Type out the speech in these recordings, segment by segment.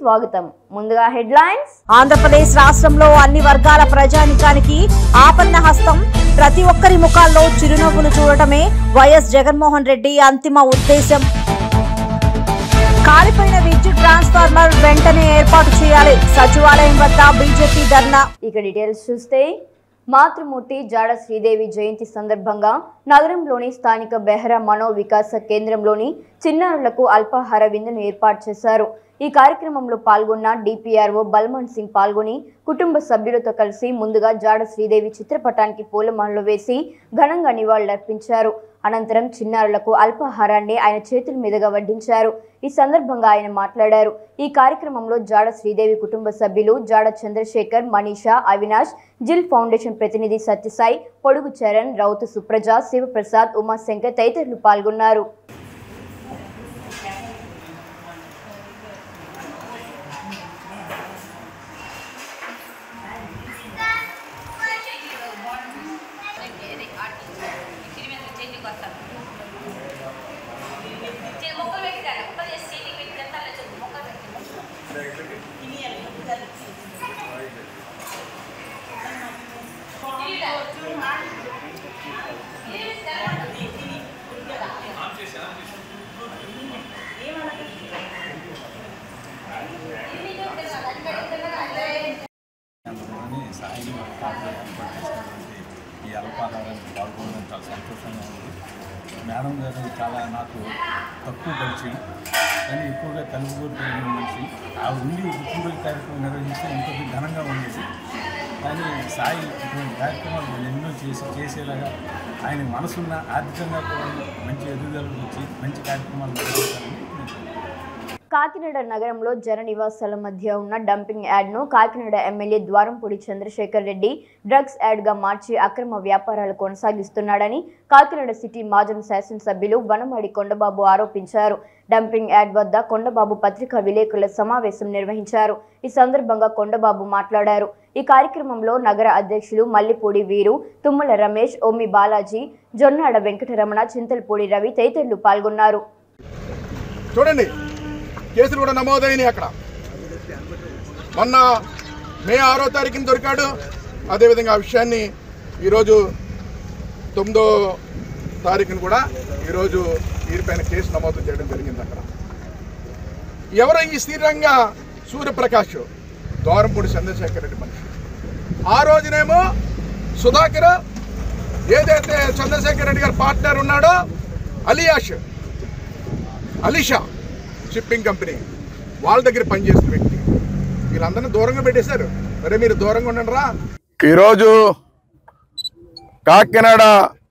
స్వాగతం ముందుగా హెడ్లైన్స్ ఆంధ్రప్రదేశ్ రాష్ట్రంలో అన్ని వర్గాల ప్రజానికానికి ఆపన్న హస్తం ప్రతి ఒక్కరి ముఖాల్లో చిరునవ్వులు చూడటమే వైఎస్ జగన్మోహన్ రెడ్డి అంతిమ ఉద్దేశం కాలిపోయిన విద్యుత్ ట్రాన్స్ఫార్మర్ వెంటనే ఏర్పాటు చేయాలి సచివాలయం వద్ద బీజేపీ ధర్నా ఇక డీటెయిల్స్ చూస్తే మాతృమూర్తి జాడ శ్రీదేవి జయంతి సందర్భంగా నగరంలోని స్థానిక బెహ్రా మనో వికాస కేంద్రంలోని చిన్నారులకు అల్పాహార విందును ఏర్పాటు చేశారు ఈ కార్యక్రమంలో పాల్గొన్న డిపిఆర్ఓ బల్మంత్ సింగ్ పాల్గొని కుటుంబ సభ్యులతో కలిసి ముందుగా జాడ శ్రీదేవి చిత్రపటానికి పూలమాలలు వేసి ఘనంగా నివాళులర్పించారు అనంతరం చిన్నారులకు అల్పాహారాన్ని ఆయన చేతుల మీదుగా వడ్డించారు ఈ సందర్భంగా ఆయన మాట్లాడారు ఈ కార్యక్రమంలో జాడ శ్రీదేవి కుటుంబ సభ్యులు జాడ చంద్రశేఖర్ మనీషా అవినాష్ జిల్ ఫౌండేషన్ ప్రతినిధి సత్యసాయి పొడుగు చరణ్ రౌతు సుప్రజ శివప్రసాద్ ఉమాశంకర్ తదితరులు పాల్గొన్నారు మొక్కలు పెట్టిరా మొక్కలు చేసి చేతికి పెట్టి గంటల్లో చెప్పు మొక్కలు పెట్టి అందులోని సాయి పాత్ర ఏర్పాటు చేసినటువంటి ఈ అల్పాహారానికి పాల్గొనడం చాలా సంతోషంగా ఉంది మేడం గారు చాలా నాకు తక్కువ పరిచయం కానీ ఎక్కువగా తెలుగు పెరిగిన మనిషి ఆ ఉండి పుట్టినరోజు కార్యక్రమం నిర్వహిస్తే ఎంతో ఘనంగా ఉండేది కానీ సాయి ఇటువంటి కార్యక్రమాలు మనం ఎన్నో చేసి చేసేలాగా ఆయన మనసున్న ఆర్థికంగా కూడా మంచి ఎదుగుదలకు వచ్చి మంచి కార్యక్రమాలు నిర్వహించాలని నేను కాకినాడ నగరంలో జన నివాసాల మధ్య ఉన్న డంపింగ్ యాడ్ను కాకినాడ ఎమ్మెల్యే ద్వారంపూడి చంద్రశేఖర్ రెడ్డి డ్రగ్స్ యాడ్గా మార్చి అక్రమ వ్యాపారాలు కొనసాగిస్తున్నాడని కాకినాడ సిటీ మాజీ శాసనసభ్యులు వనమాడి కొండబాబు ఆరోపించారు డంపింగ్ యాడ్ వద్ద కొండబాబు పత్రికా విలేకరుల సమావేశం నిర్వహించారు ఈ సందర్భంగా కొండబాబు మాట్లాడారు ఈ కార్యక్రమంలో నగర అధ్యక్షులు మల్లిపూడి వీరు తుమ్మల రమేష్ ఓమి బాలాజీ జొన్నాడ వెంకటరమణ చింతలపూడి రవి తదితరులు పాల్గొన్నారు చూడండి కేసులు కూడా నమోదైనాయి అక్కడ మొన్న మే ఆరో తారీఖున దొరికాడు అదేవిధంగా ఆ విషయాన్ని ఈరోజు తొమ్మిదో తారీఖున కూడా ఈరోజు వీరిపైన కేసు నమోదు చేయడం జరిగింది అక్కడ ఎవరో ఈ శ్రీరంగ సూర్యప్రకాష్ దోరంపూడి చంద్రశేఖర్ రెడ్డి మనిషి ఆ రోజునేమో సుధాకర్ ఏదైతే చంద్రశేఖర్ రెడ్డి గారి పార్ట్నర్ ఉన్నాడో అలియాష్ అలీషా షిప్పింగ్ కంపెనీ వాళ్ళ దగ్గర పనిచేస్తున్న వ్యక్తి వీళ్ళందరినీ దూరంగా పెట్టేశారు మరి మీరు దూరంగా ఉండండి రా ఈరోజు కాకినాడ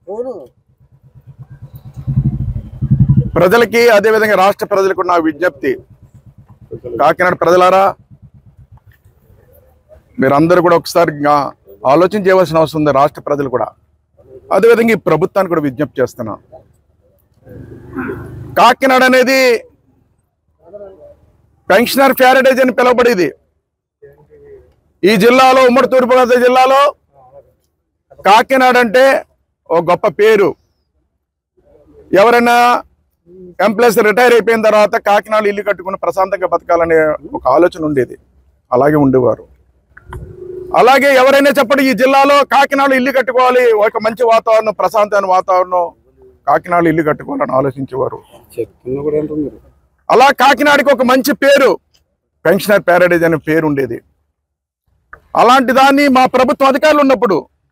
ప్రజలకి అదేవిధంగా రాష్ట్ర ప్రజలకు నా విజ్ఞప్తి కాకినాడ ప్రజలారా మీరందరూ కూడా ఒకసారి గా- ఆలోచన చేయవలసిన అవసరం ఉంది రాష్ట్ర ప్రజలు కూడా అదేవిధంగా ఈ ప్రభుత్వానికి కూడా విజ్ఞప్తి చేస్తున్నా కాకినాడ అనేది పెన్షనర్ ప్యారడైజ్ అని పిలువబడేది ఈ జిల్లాలో ఉమ్మడి తూర్పుగోదావరి జిల్లాలో కాకినాడ అంటే ఒక గొప్ప పేరు ఎవరైనా ఎంప్లాయీస్ రిటైర్ అయిపోయిన తర్వాత కాకినాడ ఇల్లు కట్టుకుని ప్రశాంతంగా బతకాలనే ఒక ఆలోచన ఉండేది అలాగే ఉండేవారు అలాగే ఎవరైనా చెప్పండి ఈ జిల్లాలో కాకినాడ ఇల్లు కట్టుకోవాలి ఒక మంచి వాతావరణం ప్రశాంతమైన వాతావరణం కాకినాడ ఇల్లు కట్టుకోవాలని ఆలోచించేవారు అలా కాకినాడకి ఒక మంచి పేరు పెన్షనర్ ప్యారడైజ్ అనే పేరు ఉండేది అలాంటి దాన్ని మా ప్రభుత్వం అధికారులు ఉన్నప్పుడు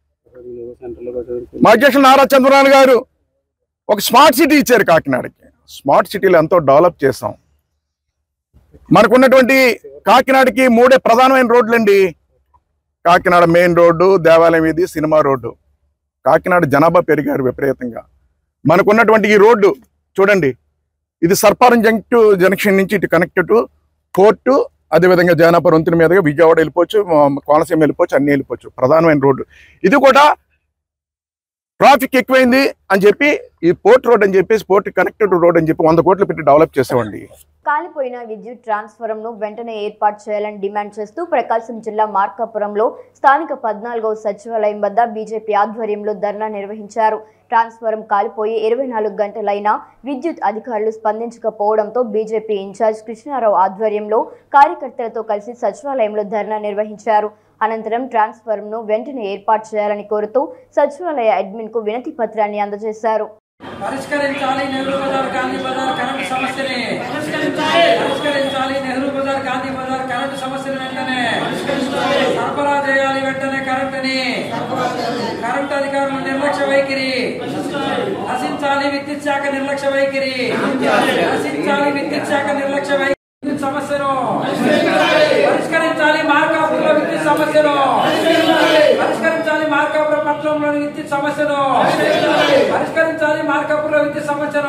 మా అధ్యక్షులు నారా చంద్రబాబు గారు ఒక స్మార్ట్ సిటీ ఇచ్చారు కాకినాడకి స్మార్ట్ సిటీలో ఎంతో డెవలప్ చేసాం మనకున్నటువంటి కాకినాడకి మూడే ప్రధానమైన రోడ్లు అండి కాకినాడ మెయిన్ రోడ్డు దేవాలయం ఇది సినిమా రోడ్డు కాకినాడ జనాభా పెరిగారు విపరీతంగా మనకున్నటువంటి ఈ రోడ్డు చూడండి ఇది సర్పారం జంక్టు జంక్షన్ నుంచి ఇటు కనెక్ట్ టు కోర్టు అదేవిధంగా జైనాపురం వంతెన మీదుగా విజయవాడ వెళ్ళిపోవచ్చు మా- కోనసీమ వెళ్ళిపోవచ్చు అన్ని వెళ్ళిపోవచ్చు ప్రధానమైన రోడ్డు ఇది కూడా ట్రాఫిక్ ఎక్కువైంది అని చెప్పి ఈ పోర్ట్ రోడ్ అని చెప్పేసి పోర్ట్ కనెక్టెడ్ రోడ్ అని చెప్పి వంద కోట్లు పెట్టి డెవలప్ చేసామండి కాలిపోయిన విద్యుత్ ట్రాన్స్ఫారంను వెంటనే ఏర్పాటు చేయాలని డిమాండ్ చేస్తూ ప్రకాశం జిల్లా మార్కాపురంలో స్థానిక పద్నాలుగవ సచివాలయం వద్ద బీజేపీ ఆధ్వర్యంలో ధర్నా నిర్వహించారు ట్రాన్స్ఫారం కాలిపోయి ఇరవై నాలుగు గంటలైనా విద్యుత్ అధికారులు స్పందించకపోవడంతో బీజేపీ ఇన్ఛార్జ్ కృష్ణారావు ఆధ్వర్యంలో కార్యకర్తలతో కలిసి సచివాలయంలో ధర్నా నిర్వహించారు అనంతరం ట్రాన్స్ఫారంను వెంటనే ఏర్పాటు చేయాలని కోరుతూ సచివాలయ అడ్మిన్కు వినతి పత్రాన్ని అందజేశారు పరిష్కరించాలి నెహ్రూ బజార్ గాంధీ బజార్ కరెంటు సమస్యని పరిష్కరించాలి నెహ్రూ బజార్ గాంధీ బజార్ కరెంటు సమస్యని వెంటనే సరఫరా చేయాలి వెంటనే కరెంటుని కరెంటు అధికారులు నిర్లక్ష్య వైఖరి నశించాలి విద్యుత్ శాఖ నిర్లక్ష్య వైఖరి నశించాలి విద్యుత్ శాఖ నిర్లక్ష్య వైఖరి విద్యుత్ సమస్యను పరిష్కరించాలి మార్కాపురంలో విద్యుత్ సమస్యను పరిష్కరించాలి మార్కాపురం పట్టణంలోని విద్యుత్ సమస్యను పరిష్కరించాలి మార్కాపురంలో విద్యుత్ సమస్యను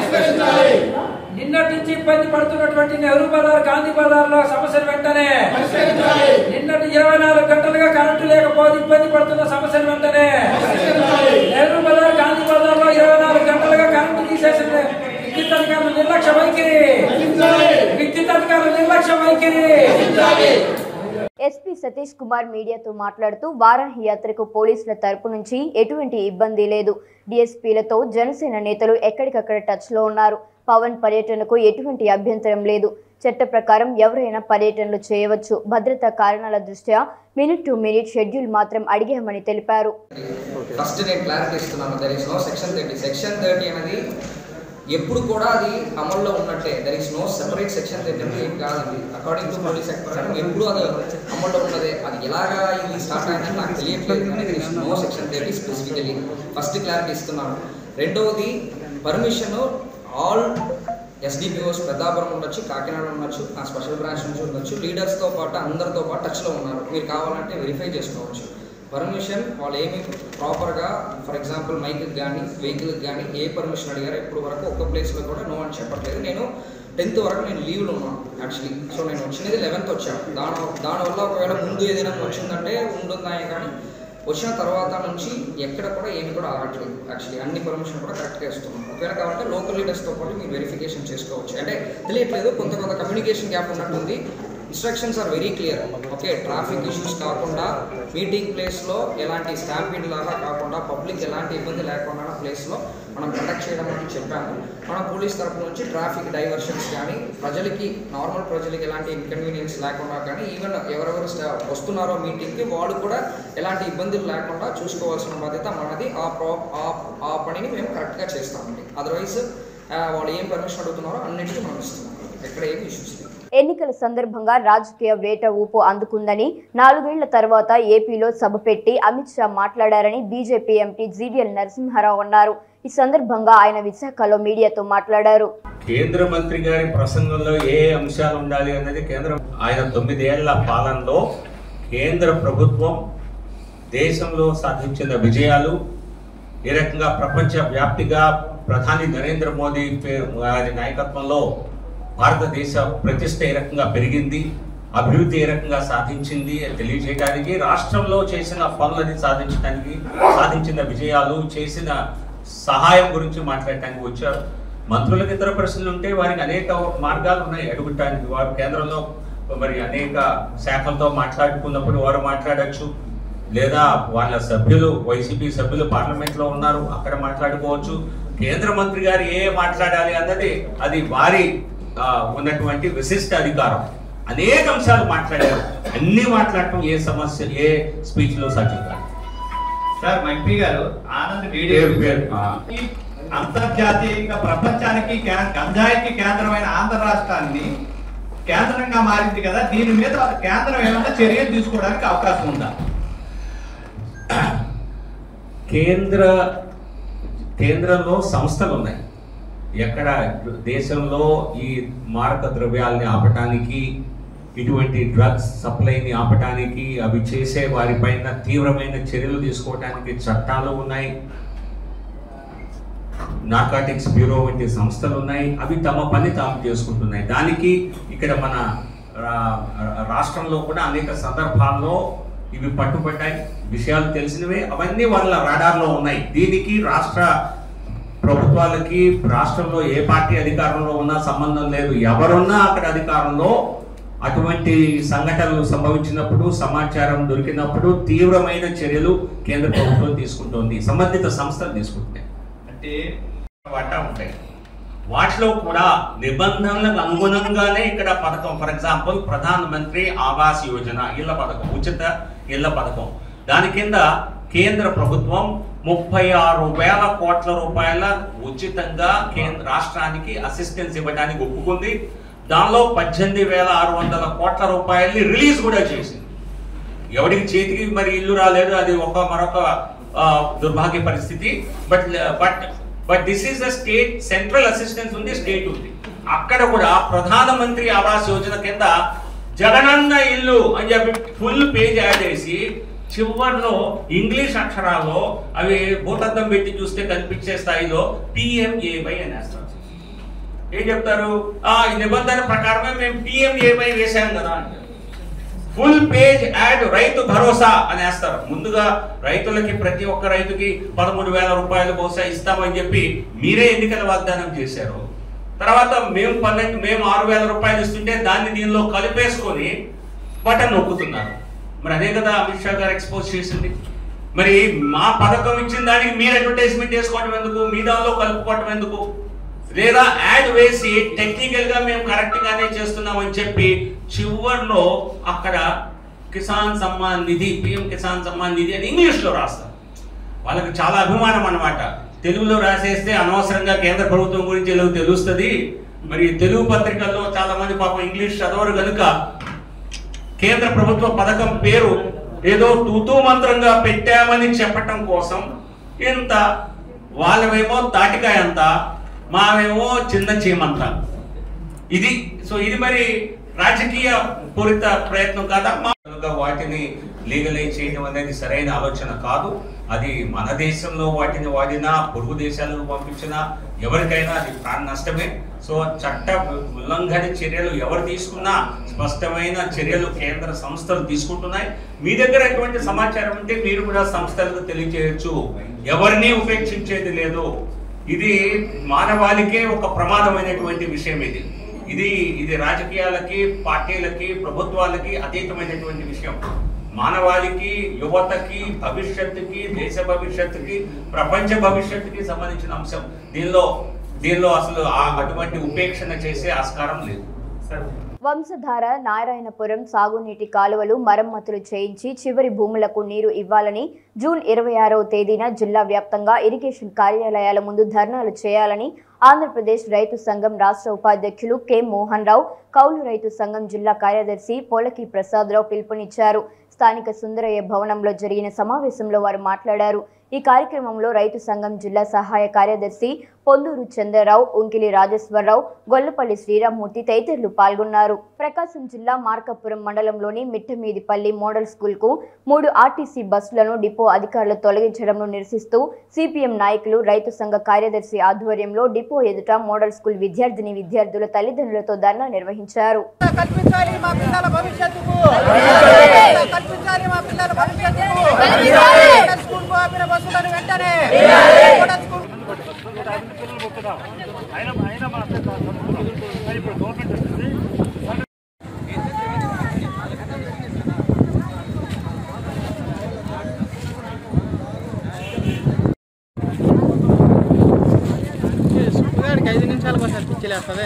నిన్నటి నుంచి ఇబ్బంది పడుతున్నటువంటి నెహ్రూ బజార్ గాంధీ బజార్ లో సమస్యలు వెంటనే నిన్నటి ఇరవై నాలుగు గంటలుగా కరెంటు లేకపోతే ఇబ్బంది పడుతున్న సమస్యలు వెంటనే నెహ్రూ బజార్ గాంధీ బజార్ లో ఇరవై నాలుగు గంటలుగా కరెంటు తీసేసిన విద్యుత్ అధికారులు నిర్లక్ష్య వైఖరి విద్యుత్ అధికారులు నిర్లక్ష్య వైఖరి ఎస్పీ సతీష్ కుమార్ మీడియాతో మాట్లాడుతూ వారాహి యాత్రకు పోలీసుల తరపు నుంచి ఎటువంటి ఇబ్బంది లేదు డీఎస్పీలతో జనసేన నేతలు ఎక్కడికక్కడ టచ్లో ఉన్నారు పవన్ పర్యటనకు ఎటువంటి అభ్యంతరం లేదు చట్ట ప్రకారం ఎవరైనా పర్యటనలు చేయవచ్చు భద్రతా కారణాల దృష్ట్యా మినిట్ టు మినిట్ షెడ్యూల్ మాత్రం అడిగామని తెలిపారు ఫస్ట్ నేను క్లారిటీ ఇస్తున్నాను there is no section thirty section thirty అనేది ఎప్పుడు కూడా అది అమల్లో ఉన్నట్టే there is no separate section thirty ఏం కాదు అది అకార్డింగ్ టు పోలీస్ యాక్ట్ ప్రకారం ఎప్పుడు అది అమల్లో ఉన్నదే అది ఎలాగా ఇది స్టార్ట్ అయిందని నాకు తెలియట్లేదు కానీ there is no section thirty specifically first clarity ఇస్తున్నాను రెండవది పర్మిషన్ ఆల్ ఎస్డిపిఓస్ పెద్దాపురం ఉండొచ్చు కాకినాడ ఉండొచ్చు నా స్పెషల్ బ్రాంచ్ నుంచి ఉండొచ్చు లీడర్స్తో పాటు అందరితో పాటు టచ్లో ఉన్నారు మీరు కావాలంటే వెరిఫై చేసుకోవచ్చు పర్మిషన్ వాళ్ళు ఏమి ప్రాపర్గా ఫర్ ఎగ్జాంపుల్ మైక్కి కానీ వెహికల్కి కానీ ఏ పర్మిషన్ అడిగారో ఇప్పుడు వరకు ఒక్క ప్లేస్లో కూడా నో అని చెప్పట్లేదు నేను టెన్త్ వరకు నేను లీవ్లో ఉన్నాను యాక్చువల్లీ సో నేను వచ్చినది లెవెన్త్ వచ్చాను దాని దానివల్ల ఒకవేళ ముందు ఏదైనా వచ్చిందంటే ఉండున్నాయి కానీ వచ్చిన తర్వాత నుంచి ఎక్కడ కూడా ఏమి కూడా ఆగట్లేదు యాక్చువల్లీ అన్ని పర్మిషన్ కూడా కరెక్ట్గా ఇస్తున్నాం ఒకవేళ కావాలంటే లోకల్ లీడర్స్తో పాటు మీరు వెరిఫికేషన్ చేసుకోవచ్చు అంటే తెలియట్లేదు కొంత కొంత కమ్యూనికేషన్ గ్యాప్ ఉన్నట్టుంది instructions are very clear okay traffic issues కాకుండా మీటింగ్ ప్లేస్లో ఎలాంటి స్టాంపీడ్ లాగా కాకుండా పబ్లిక్ ఎలాంటి ఇబ్బంది లేకుండా ప్లేస్లో మనం కండక్ట్ చేయడం అని చెప్పాము మన పోలీస్ తరపు నుంచి ట్రాఫిక్ డైవర్షన్స్ కానీ ప్రజలకి నార్మల్ ప్రజలకి ఎలాంటి ఇన్కన్వీనియన్స్ లేకుండా కానీ ఈవెన్ ఎవరెవరు స్టా- వస్తున్నారో మీటింగ్కి వాళ్ళు కూడా ఎలాంటి ఇబ్బందులు లేకుండా చూసుకోవాల్సిన బాధ్యత మనది ఆ ప్రో ఆ- ఆ పనిని మేము కరెక్ట్గా చేస్తామండి అదర్వైజ్ వాళ్ళు ఏం పర్మిషన్ అడుగుతున్నారో అన్నిటికీ మనం ఇస్తున్నాం ఎక్కడ ఏమి ఇష్యూస్ లేవు ఎన్నికల సందర్భంగా రాజకీయ వేట ఊపు అందుకుందని నాలుగేళ్ల తర్వాత ఏపీలో సభ పెట్టి అమిత్ షా మాట్లాడారని బీజేపీ ఎంపీ జీవీఎల్ నరసింహారావు అన్నారు ఈ సందర్భంగా ఆయన విశాఖలో మీడియాతో మాట్లాడారు కేంద్ర మంత్రి గారి ప్రసంగంలో ఏ ఏ అంశాలు ఉండాలి అన్నది కేంద్రం ఆయన తొమ్మిదేళ్ల పాలనలో కేంద్ర ప్రభుత్వం దేశంలో సాధించిన విజయాలు ఏ రకంగా ప్రపంచ వ్యాప్తిగా ప్రధాని నరేంద్ర మోదీ పే- గారి నాయకత్వంలో భారతదేశ ప్రతిష్ట ఏ రకంగా పెరిగింది అభివృద్ధి ఏ రకంగా సాధించింది అని తెలియజేయడానికి రాష్ట్రంలో చేసిన పనులని సాధించడానికి సాధించిన విజయాలు చేసిన సహాయం గురించి మాట్లాడటానికి వచ్చారు మంత్రులకు ఇతర ప్రశ్నలు ఉంటే వారికి అనేక మార్గాలు ఉన్నాయి అడుగుటానికి వారు కేంద్రంలో మరి అనేక శాఖలతో మాట్లాడుకున్నప్పుడు వారు మాట్లాడచ్చు లేదా వాళ్ళ సభ్యులు వైసీపీ సభ్యులు పార్లమెంట్ లో ఉన్నారు అక్కడ మాట్లాడుకోవచ్చు కేంద్ర మంత్రి గారు ఏ మాట్లాడాలి అన్నది అది వారి ఆ, ఉన్నటువంటి విశిష్ట అధికారం అనేక అంశాలు మాట్లాడారు అన్ని మాట్లాడటం ఏ సమస్య ఏ స్పీచ్ లో సాధ్యం కాదు సార్ మా ఎంపీ గారు ఆనంద్ వీడియో పేరు, పేరు. ఆ. ఈ అంతర్జాతీయంగా ప్రపంచానికి కే- గంజాయికి కేంద్రమైన ఆంధ్ర రాష్ట్రాన్ని కేంద్రంగా మారింది కదా దీని మీద కేంద్రం ఏమైనా చర్యలు తీసుకోవడానికి అవకాశం ఉందా కేంద్ర కేంద్రంలో సంస్థలు ఉన్నాయి ఎక్కడ దేశంలో ఈ మారక ద్రవ్యాల్ని ఆపటానికి ఇటువంటి డ్రగ్స్ సప్లైని ఆపటానికి అవి చేసే వారిపైన తీవ్రమైన చర్యలు తీసుకోవటానికి చట్టాలు ఉన్నాయి నార్కాటిక్స్ బ్యూరో వంటి సంస్థలు ఉన్నాయి అవి తమ పని తాము చేసుకుంటున్నాయి దానికి ఇక్కడ మన రా- రాష్ట్రంలో కూడా అనేక సందర్భాల్లో ఇవి పట్టుబడ్డాయి విషయాలు తెలిసినవే అవన్నీ వాళ్ళ రాడార్లో ఉన్నాయి దీనికి రాష్ట్ర ప్రభుత్వాలకి రాష్ట్రంలో ఏ పార్టీ అధికారంలో ఉన్నా సంబంధం లేదు ఎవరున్నా అక్కడ అధికారంలో అటువంటి సంఘటనలు సంభవించినప్పుడు సమాచారం దొరికినప్పుడు తీవ్రమైన చర్యలు కేంద్ర ప్రభుత్వం తీసుకుంటోంది సంబంధిత సంస్థలు తీసుకుంటాయి అంటే వాటా ఉంటాయి వాటిలో కూడా నిబంధనలకు అనుగుణంగానే ఇక్కడ పథకం ఫర్ ఎగ్జాంపుల్ ప్రధాన మంత్రి ఆవాస్ యోజన ఇళ్ల పథకం ఉచిత ఇళ్ల పథకం దాని కింద కేంద్ర ప్రభుత్వం ముప్పై ఆరు వేల కోట్ల రూపాయల ఉచితంగా కేంద్ర రాష్ట్రానికి అసిస్టెన్స్ ఇవ్వడానికి ఒప్పుకుంది దానిలో పద్దెనిమిది వేల ఆరు వందల కోట్ల రూపాయల్ని రిలీజ్ కూడా చేసింది ఎవరికి చేతికి మరి ఇల్లు రాలేదు అది ఒక మరొక ఆ, దుర్భాగ్య పరిస్థితి but but but this is the state central assistance ఉంది స్టేట్ ఉంది అక్కడ కూడా ప్రధానమంత్రి ఆవాస్ యోజన కింద జగనన్న ఇల్లు అని చెప్పి ఫుల్ పేజ్ యాడ్ చేసి చివరిలో ఇంగ్లీష్ అక్షరాల్లో అవి భూతద్దం పెట్టి చూస్తే కనిపించే స్థాయిలో పిఎంఏవై అని వేస్తారు ఏం చెప్తారు ఆ ఈ నిబంధన ప్రకారమే మేము పిఎంఏవై వేసాం కదా అంటారు ఫుల్ పేజ్ యాడ్ రైతు భరోసా అని వేస్తారు ముందుగా రైతులకి ప్రతి ఒక్క రైతుకి పదమూడు వేల రూపాయలు బహుశా ఇస్తామని చెప్పి మీరే ఎన్నికల వాగ్దానం చేశారు తర్వాత మేము పన్నెండు మేము ఆరు వేల రూపాయలు ఇస్తుంటే దాన్ని దీనిలో కలిపేసుకొని బటన్ నొక్కుతున్నారు మరి అదే కదా అమిత్ షా గారు ఎక్స్పోజ్ చేసింది మరి మా పథకం ఇచ్చిన దానికి మీరు అడ్వర్టైజ్మెంట్ చేసుకోవడం ఎందుకు మీ దానిలో కలుపుకోవటం ఎందుకు లేదా యాడ్ వేసి టెక్నికల్ గా మేము కరెక్ట్ గానే చేస్తున్నామని చెప్పి చివర్లో అక్కడ కిసాన్ సమ్మాన్ నిధి పిఎం కిసాన్ సమ్మాన్ నిధి అని ఇంగ్లీష్ లో రాస్తారు వాళ్ళకి చాలా అభిమానం అన్నమాట తెలుగులో రాసేస్తే అనవసరంగా కేంద్ర ప్రభుత్వం గురించి తెలుగు తెలుస్తుంది మరి తెలుగు పత్రికల్లో చాలా మంది పాపం ఇంగ్లీష్ చదవరు కనుక కేంద్ర ప్రభుత్వ పథకం పేరు ఏదో తూతూ మంత్రంగా పెట్టామని చెప్పటం కోసం ఇంత వాళ్ళమేమో తాటికాయ అంత మావేమో చిన్న చీమంత ఇది సో ఇది మరి రాజకీయ పూరిత ప్రయత్నం కాదా మామూలుగా వాటిని లీగలైజ్ చేయడం అనేది సరైన ఆలోచన కాదు అది మన దేశంలో వాటిని వాడినా పొరుగు దేశాలకు పంపించినా ఎవరికైనా అది ప్రాణ నష్టమే సో చట్ట ఉల్లంఘన చర్యలు ఎవరు తీసుకున్నా స్పష్టమైన చర్యలు కేంద్ర సంస్థలు తీసుకుంటున్నాయి మీ దగ్గర ఎటువంటి సమాచారం ఉంటే మీరు కూడా సంస్థలకు తెలియజేయచ్చు ఎవరిని ఉపేక్షించేది లేదు ఇది మానవాళికే ఒక ప్రమాదమైనటువంటి విషయం ఇది ఇది ఇది రాజకీయాలకి పార్టీలకి ప్రభుత్వాలకి అతీతమైనటువంటి విషయం మానవాళికి యువతకి భవిష్యత్తుకి దేశ భవిష్యత్తుకి ప్రపంచ భవిష్యత్తుకి సంబంధించిన అంశం దీనిలో దీనిలో అసలు ఆ- అటువంటి ఉపేక్షణ చేసే ఆస్కారం లేదు వంశధార నారాయణపురం సాగునీటి కాలువలు మరమ్మతులు చేయించి చివరి భూములకు నీరు ఇవ్వాలని జూన్ ఇరవై ఆరవ తేదీన జిల్లా వ్యాప్తంగా ఇరిగేషన్ కార్యాలయాల ముందు ధర్నాలు చేయాలని ఆంధ్రప్రదేశ్ రైతు సంఘం రాష్ట్ర ఉపాధ్యక్షులు కె మోహన్ రావు కౌలు రైతు సంఘం జిల్లా కార్యదర్శి పోలకి ప్రసాదరావు పిలుపునిచ్చారు స్థానిక సుందరయ్య భవనంలో జరిగిన సమావేశంలో వారు మాట్లాడారు ఈ కార్యక్రమంలో రైతు సంఘం జిల్లా సహాయ కార్యదర్శి పొందూరు చంద్రరావు ఉంకిలి రాజేశ్వరరావు గొల్లపల్లి శ్రీరామ్మూర్తి తదితరులు పాల్గొన్నారు ప్రకాశం జిల్లా మార్కాపురం మండలంలోని మిట్టమీదిపల్లి మోడల్ స్కూల్ కు మూడు ఆర్టీసీ బస్సులను డిపో అధికారులు తొలగించడంను నిరసిస్తూ సిపిఎం నాయకులు రైతు సంఘ కార్యదర్శి ఆధ్వర్యంలో డిపో ఎదుట మోడల్ స్కూల్ విద్యార్థిని విద్యార్థుల తల్లిదండ్రులతో ధర్నా నిర్వహించారు కల్పించాలి మా పిల్లల భవిష్యత్తుకు కల్పించాలి మా పిల్లల భవిష్యత్తుకు మోడల్ స్కూల్ కు ఆపిన బస్సులను వెంటనే మోడల్ స్కూల్ ఐదు నిమిషాలకు ఒకసారి పిచ్చిలేస్తుంది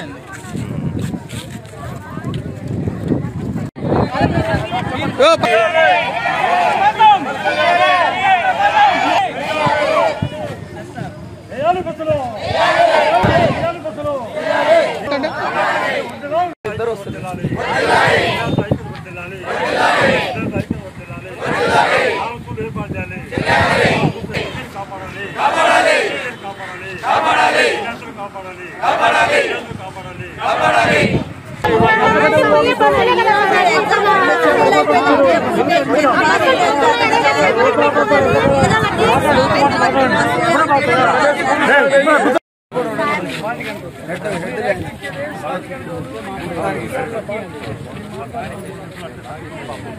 Hey,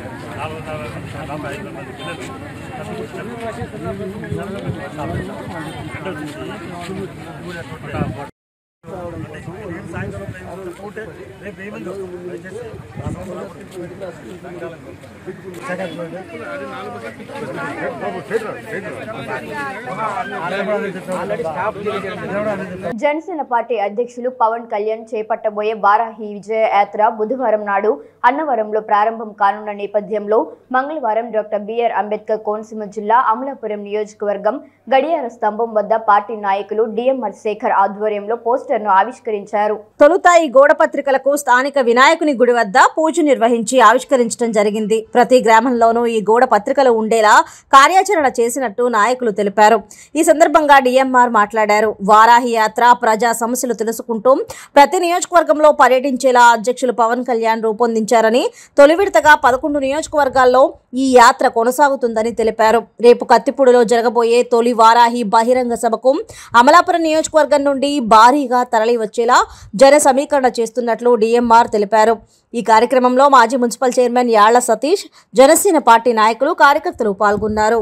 జనసేన పార్టీ అధ్యక్షులు పవన్ కళ్యాణ్ చేపట్టబోయే వారాహి విజయ యాత్ర బుధవారం నాడు అన్నవరంలో ప్రారంభం కానున్న నేపథ్యంలో మంగళవారం డాక్టర్ బిఆర్ అంబేద్కర్ కోనసీమ జిల్లా అమలాపురం నియోజకవర్గం గడియార స్తంభం వద్ద పార్టీ నాయకులు డిఎంఆర్ శేఖర్ ఆధ్వర్యంలో పోస్టర్ను ఆవిష్కరించారు తొలుత ఈ గోడ పత్రికలకు స్థానిక వినాయకుని గుడి వద్ద పూజ నిర్వహించి ఆవిష్కరించడం జరిగింది ప్రతి గ్రామంలోనూ ఈ గోడ పత్రికలు ఉండేలా కార్యాచరణ చేసినట్టు నాయకులు తెలిపారు ఈ సందర్భంగా డిఎంఆర్ మాట్లాడారు వారాహి యాత్ర ప్రజా సమస్యలు తెలుసుకుంటూ ప్రతి నియోజకవర్గంలో పర్యటించేలా అధ్యక్షులు పవన్ కళ్యాణ్ రూపొందించారని తొలి విడతగా పదకొండు నియోజకవర్గాల్లో ఈ యాత్ర కొనసాగుతుందని తెలిపారు రేపు కత్తిపూడిలో జరగబోయే తొలి వారాహి బహిరంగ సభకు అమలాపురం నియోజకవర్గం నుండి భారీగా తరలి వచ్చేలా జన సమీకరణ చేస్తున్నట్లు డిఎంఆర్ తెలిపారు ఈ కార్యక్రమంలో మాజీ municipal chairman Yalla Satish Janasena party నాయకులు కార్యకర్తలు పాల్గొన్నారు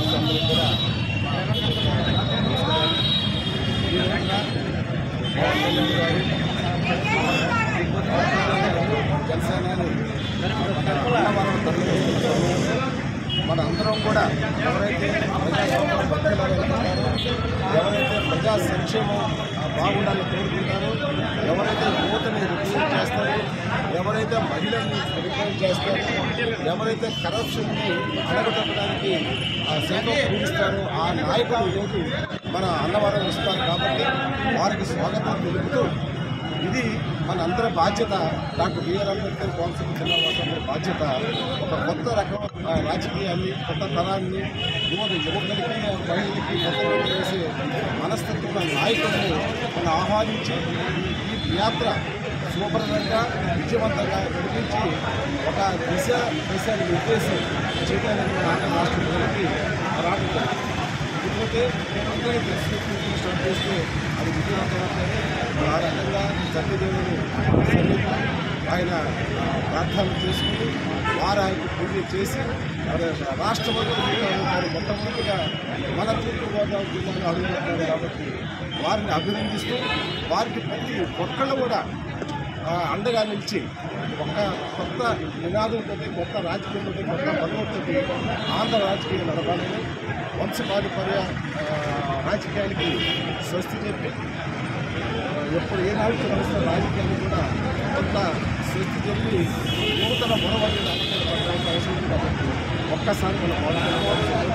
మన అందరం కూడా ఎవరైతే ప్రజాస్వామ్య భక్తులు ఉంటారో ఎవరైతే ప్రజా సంక్షేమం బాగుండాలని కోరుకుంటారో ఎవరైతే యువతని రిప్రజెంట్ చేస్తారో ఎవరైతే మహిళల్ని రిప్రజెంట్ చేస్తారో ఎవరైతే కరప్షన్ని అడగటడానికి సేవ పూజిస్తారో ఆ నాయకులు ఈరోజు మన అన్నవరం ఇస్తారు కాబట్టి వారికి స్వాగతం తెలుపుతూ ఇది మన అందరి బాధ్యత డాక్టర్ బిఆర్ అంబేద్కర్ కోనసీమ జిల్లా వాసులందరి బాధ్యత ఒక కొత్త రకం ఆ, రాజకీయాన్ని కొత్త తరాన్ని యువత యువకులకి మహిళలకి కొత్త వేసే మనస్తత్వ నాయకుల్ని మనం ఆహ్వానించి ఈ యాత్ర శుభప్రదంగా విజయవంతంగా నడిపించి ఒక దిశ దిశ నిర్దేశం చేయడానికి మన ఆంధ్ర రాష్ట్ర ప్రజలకి రావడం ఇకపోతే అందరికీ తెలిసినట్టు స్టార్ట్ చేస్తే అది విజయవంతమైతే ఆ రకంగా సత్యదేవుని సన్నిధిలో ఆయన ప్రార్థన చేసుకుని వారానికి పూజ చేసి మరి రాష్ట్ర మంత్రులు మొట్టమొదటిగా మన తూర్పుగోదావరి జిల్లాలో అడుగుతున్నారు కాబట్టి వారిని అభినందిస్తూ వారికి ప్రతి ఒక్కళ్ళు కూడా ఆ, అండగా నిలిచి ఒక కొత్త నినాదంతో కొత్త రాజకీయంతో కొత్త బలవంతో ఆంధ్ర రాజకీయం నడపాలని వంశపాదిపర్య రాజకీయానికి స్వస్తి చెప్పి ఎప్పుడు ఏ నాలుగు నడుస్తున్న రాజకీయాన్ని కూడా కొంత స్వస్తి చెప్పి నూతన మునవడిని అనుకునే అవసరం ఉంది కాబట్టి ఒక్కసారి మన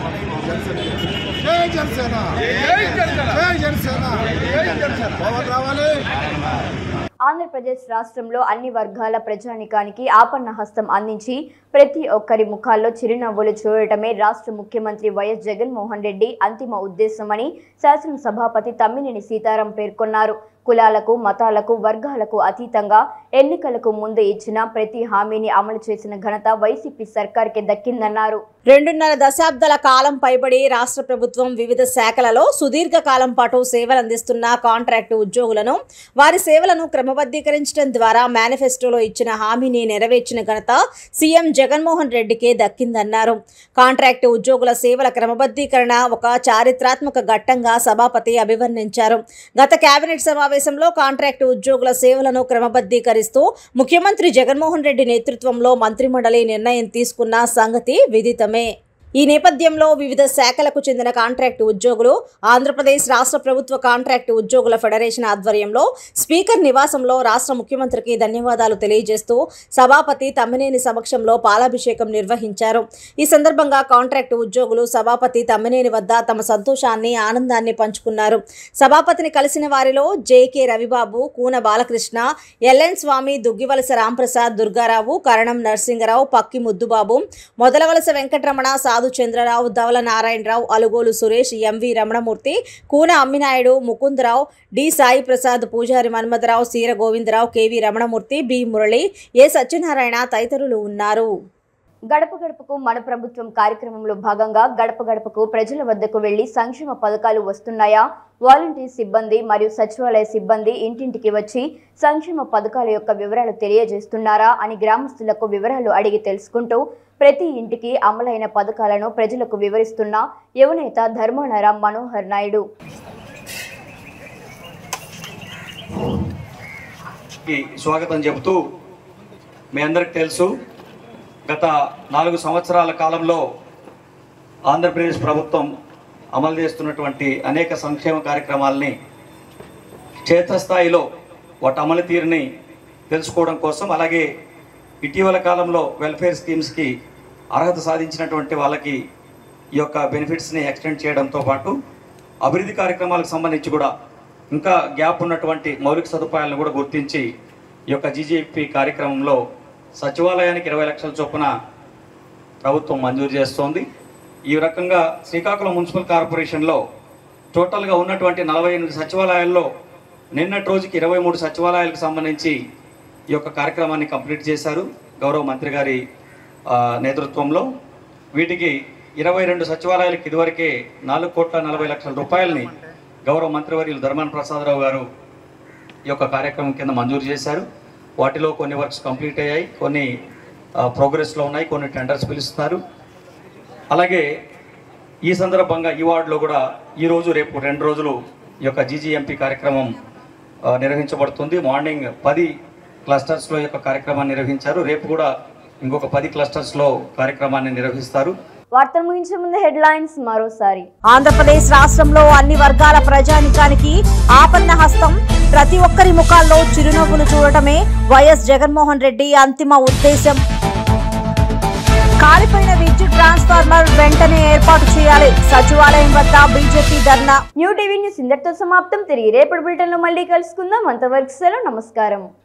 జై జనసేన జై జనసేన పవన్ రావాలి ఆంధ్రప్రదేశ్ రాష్ట్రంలో అన్ని వర్గాల ప్రజానికానికి ఆపన్న హస్తం అందించి ప్రతి ఒక్కరి ముఖాల్లో చిరునవ్వులు చూడటమే రాష్ట్ర ముఖ్యమంత్రి వైఎస్ జగన్మోహన్ రెడ్డి అంతిమ ఉద్దేశమని శాసనసభాపతి తమ్మినేని సీతారాం పేర్కొన్నారు కులాలకు మతాలకు వర్గాలకు అతీతంగా ఎన్నికలకు ముందు ఇచ్చిన ప్రతి హామీని అమలు చేసిన ఘనత వైసీపీ సర్కార్కి దక్కిందన్నారు రెండున్నర దశాబ్దాల కాలం పైబడి రాష్ట్ర ప్రభుత్వం వివిధ శాఖలలో సుదీర్ఘ కాలం పాటు సేవలు అందిస్తున్న కాంట్రాక్టు ఉద్యోగులను వారి సేవలను క్రమబద్ధీకరించడం ద్వారా మేనిఫెస్టోలో ఇచ్చిన హామీని నెరవేర్చిన ఘనత సీఎం జగన్మోహన్ రెడ్డికే దక్కిందన్నారు కాంట్రాక్టు ఉద్యోగుల సేవల క్రమబద్ధీకరణ ఒక చారిత్రాత్మక ఘట్టంగా సభాపతి అభివర్ణించారు గత కేబినెట్ సమావేశంలో కాంట్రాక్టు ఉద్యోగుల సేవలను క్రమబద్ధీకరిస్తూ ముఖ్యమంత్రి జగన్మోహన్ రెడ్డి నేతృత్వంలో మంత్రిమండలి నిర్ణయం తీసుకున్న సంగతి విదితమే ఈ నేపథ్యంలో వివిధ శాఖలకు చెందిన కాంట్రాక్టు ఉద్యోగులు ఆంధ్రప్రదేశ్ రాష్ట్ర ప్రభుత్వ కాంట్రాక్టు ఉద్యోగుల ఫెడరేషన్ ఆధ్వర్యంలో స్పీకర్ నివాసంలో రాష్ట్ర ముఖ్యమంత్రికి ధన్యవాదాలు తెలియజేస్తూ సభాపతి తమ్మినేని సమక్షంలో పాలాభిషేకం నిర్వహించారు ఈ సందర్భంగా కాంట్రాక్టు ఉద్యోగులు సభాపతి తమ్మినేని వద్ద తమ సంతోషాన్ని ఆనందాన్ని పంచుకున్నారు సభాపతిని కలిసిన వారిలో JK Ravibabu Koona Balakrishna LN Swamy Duggivalasa Ramprasad Durgarao Karanam Narasingarao Pakki Muddubabu Modalavalasa Venkataramana Sadhu Chandrarao Dhavala Narayanarao Alugolu Suresh MV Ramanamurthy Koona Amminaidu Mukundarao D Sai Prasad Pujari Manmatharao Seera Govindarao KV Ramanamurthy B Murali A Satyanarayana తదితరులు ఉన్నారు గడప గడపకు మన ప్రభుత్వం కార్యక్రమంలో భాగంగా గడప గడపకు ప్రజల వద్దకు వెళ్లి సంక్షేమ పథకాలు వస్తున్నాయా వాలంటీర్ సిబ్బంది మరియు సచివాలయ సిబ్బంది ఇంటింటికి వచ్చి సంక్షేమ పథకాల యొక్క వివరాలు తెలియజేస్తున్నారా అని గ్రామస్తులకు వివరాలు అడిగి తెలుసుకుంటూ ప్రతి ఇంటికి అమలైన పథకాలను ప్రజలకు వివరిస్తున్న యువనేత ధర్మానర మనోహర్ నాయుడు కి స్వాగతం చెబుతూ మీ అందరికి తెలుసు గత నాలుగు సంవత్సరాల కాలంలో ఆంధ్రప్రదేశ్ ప్రభుత్వం అమలు చేస్తున్నటువంటి అనేక సంక్షేమ కార్యక్రమాలని క్షేత్రస్థాయిలో వాటి అమలు తీరుని తెలుసుకోవడం కోసం అలాగే ఇటీవల కాలంలో వెల్ఫేర్ స్కీమ్స్కి అర్హత సాధించినటువంటి వాళ్ళకి ఈ యొక్క బెనిఫిట్స్ని ఎక్స్టెండ్ చేయడంతో పాటు అభివృద్ధి కార్యక్రమాలకు సంబంధించి కూడా ఇంకా గ్యాప్ ఉన్నటువంటి మౌలిక సదుపాయాలను కూడా గుర్తించి ఈ యొక్క జీజీపీ కార్యక్రమంలో సచివాలయానికి ఇరవై లక్షల చొప్పున ప్రభుత్వం మంజూరు చేస్తోంది ఈ రకంగా శ్రీకాకుళం మున్సిపల్ కార్పొరేషన్లో టోటల్గా ఉన్నటువంటి నలభై ఎనిమిది సచివాలయాల్లో నిన్నటి రోజుకి ఇరవై మూడు సచివాలయాలకు సంబంధించి ఈ యొక్క కార్యక్రమాన్ని కంప్లీట్ చేశారు గౌరవ మంత్రి గారి ఆ, నేతృత్వంలో వీటికి ఇరవై రెండు సచివాలయాలకు ఇదివరకే నాలుగు కోట్ల నలభై లక్షల రూపాయలని గౌరవ మంత్రివర్యులు ధర్మాన ప్రసాదరావు గారు ఈ యొక్క కార్యక్రమం కింద మంజూరు చేశారు వాటిలో కొన్ని వర్క్స్ కంప్లీట్ అయ్యాయి కొన్ని ప్రోగ్రెస్లో ఉన్నాయి కొన్ని టెండర్స్ పిలుస్తున్నారు అలాగే ఈ సందర్భంగా ఈ వార్డులో కూడా ఈరోజు రేపు రెండు రోజులు ఈ యొక్క జీజీఎంపీ కార్యక్రమం ఆ, నిర్వహించబడుతుంది మార్నింగ్ పది క్లస్టర్స్లో ఈ యొక్క కార్యక్రమాన్ని నిర్వహించారు రేపు కూడా ఇంకొక పది క్లస్టర్స్లో కార్యక్రమాన్ని నిర్వహిస్తారు వార్తలు ముగించే ముందు హెడ్లైన్స్ మరోసారి ఆంధ్రప్రదేశ్ రాష్ట్రంలో అన్ని వర్గాల ప్రజానికానికి ఆపన్న హస్తం ప్రతి ఒక్కరి ముఖాల్లో చిరునవ్వులు చూడటమే వైఎస్ జగన్మోహన్ రెడ్డి అంతిమ ఉద్దేశం కాలిపోయిన విద్యుత్ ట్రాన్స్ఫార్మర్ వెంటనే ఏర్పాటు చేయాలి సచివాలయం వద్ద BJP dharna new TV news ఇందరితో సమాప్తం తిరిగి రేపటి బులెటిన్లో మళ్ళీ కలుసుకుందాం అంతవరకు సెలవు నమస్కారం